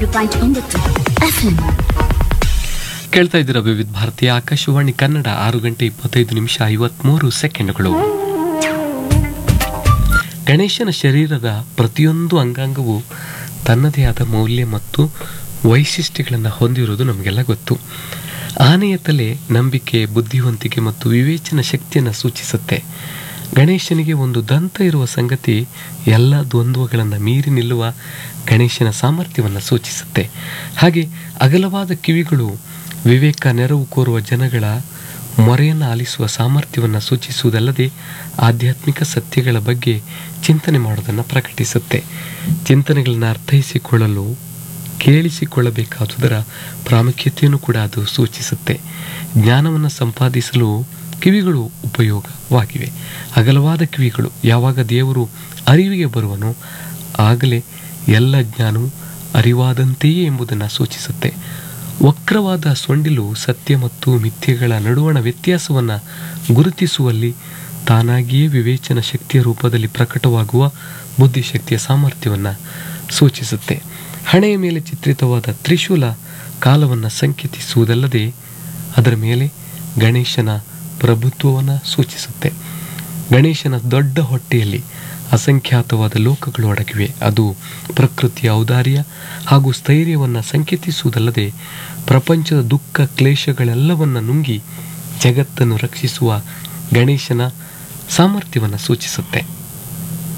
point ಒಂಬತ್ತು FM ಕೇಳ್ತಾ ಇದ್ದೀರ ವಿವಿಧ ಭಾರತೀಯ ಆಕಾಶವಾಣಿ ಕನ್ನಡ ಆರು ಗಂಟೆ ಇಪ್ಪತ್ತೈದು ನಿಮಿಷ ಐವತ್ಮೂರು ಸೆಕೆಂಡ್ಗಳು ಗಣೇಶನ ಶರೀರದ ಪ್ರತಿಯೊಂದು ಅಂಗಾಂಗವು ತನ್ನದೇ ಆದ ಮೌಲ್ಯ ಮತ್ತು ವೈಶಿಷ್ಟ್ಯಗಳನ್ನು ಹೊಂದಿರುವುದು ನಮಗೆಲ್ಲ ಗೊತ್ತು ಆನೆಯ ತಲೆ ನಂಬಿಕೆ ಬುದ್ಧಿವಂತಿಕೆ ಮತ್ತು ವಿವೇಚನ ಶಕ್ತಿಯನ್ನು ಸೂಚಿಸುತ್ತೆ ಗಣೇಶನಿಗೆ ಒಂದು ದಂತ ಇರುವ ಸಂಗತಿ ಎಲ್ಲ ದ್ವಂದ್ವಗಳನ್ನು ಮೀರಿ ನಿಲ್ಲುವ ಗಣೇಶನ ಸಾಮರ್ಥ್ಯವನ್ನು ಸೂಚಿಸುತ್ತೆ ಹಾಗೆ ಅಗಲವಾದ ಕಿವಿಗಳು ವಿವೇಕ ನೆರವು ಕೋರುವ ಜನಗಳ ಮೊರೆಯನ್ನು ಆಲಿಸುವ ಸಾಮರ್ಥ್ಯವನ್ನು ಸೂಚಿಸುವುದಲ್ಲದೆ ಆಧ್ಯಾತ್ಮಿಕ ಸತ್ಯಗಳ ಬಗ್ಗೆ ಚಿಂತನೆ ಮಾಡೋದನ್ನು ಪ್ರಕಟಿಸುತ್ತೆ ಚಿಂತನೆಗಳನ್ನು ಅರ್ಥೈಸಿಕೊಳ್ಳಲು ಕೇಳಿಸಿಕೊಳ್ಳಬೇಕಾದುದರ ಪ್ರಾಮುಖ್ಯತೆಯನ್ನು ಕೂಡ ಅದು ಸೂಚಿಸುತ್ತೆ ಜ್ಞಾನವನ್ನು ಸಂಪಾದಿಸಲು ಕಿವಿಗಳು ಉಪಯೋಗವಾಗಿವೆ ಅಗಲವಾದ ಕಿವಿಗಳು ಯಾವಾಗ ದೇವರು ಅರಿವಿಗೆ ಬರುವನೋ ಆಗಲೇ ಎಲ್ಲ ಜ್ಞಾನವು ಅರಿವಾದಂತೆಯೇ ಎಂಬುದನ್ನು ಸೂಚಿಸುತ್ತೆ ವಕ್ರವಾದ ಸೊಂಡಿಲು ಸತ್ಯ ಮತ್ತು ಮಿಥ್ಯೆಗಳ ನಡುವಣ ವ್ಯತ್ಯಾಸವನ್ನು ಗುರುತಿಸುವಲ್ಲಿ ತಾನಾಗಿಯೇ ವಿವೇಚನ ಶಕ್ತಿಯ ರೂಪದಲ್ಲಿ ಪ್ರಕಟವಾಗುವ ಬುದ್ಧಿಶಕ್ತಿಯ ಸಾಮರ್ಥ್ಯವನ್ನು ಸೂಚಿಸುತ್ತೆ ಹಣೆಯ ಮೇಲೆ ಚಿತ್ರಿತವಾದ ತ್ರಿಶೂಲ ಕಾಲವನ್ನು ಸಂಕೇತಿಸುವುದಲ್ಲದೆ ಅದರ ಮೇಲೆ ಗಣೇಶನ ಪ್ರಭುತ್ವವನ್ನು ಸೂಚಿಸುತ್ತೆ ಗಣೇಶನ ದೊಡ್ಡ ಹೊಟ್ಟೆಯಲ್ಲಿ ಅಸಂಖ್ಯಾತವಾದ ಲೋಕಗಳು ಅಡಗಿವೆ ಅದು ಪ್ರಕೃತಿಯ ಔದಾರ್ಯ ಹಾಗೂ ಸ್ಥೈರ್ಯವನ್ನು ಸಂಕೇತಿಸುವುದಲ್ಲದೆ ಪ್ರಪಂಚದ ದುಃಖ ಕ್ಲೇಶಗಳೆಲ್ಲವನ್ನು ನುಂಗಿ ಜಗತ್ತನ್ನು ರಕ್ಷಿಸುವ ಗಣೇಶನ ಸಾಮರ್ಥ್ಯವನ್ನು ಸೂಚಿಸುತ್ತೆ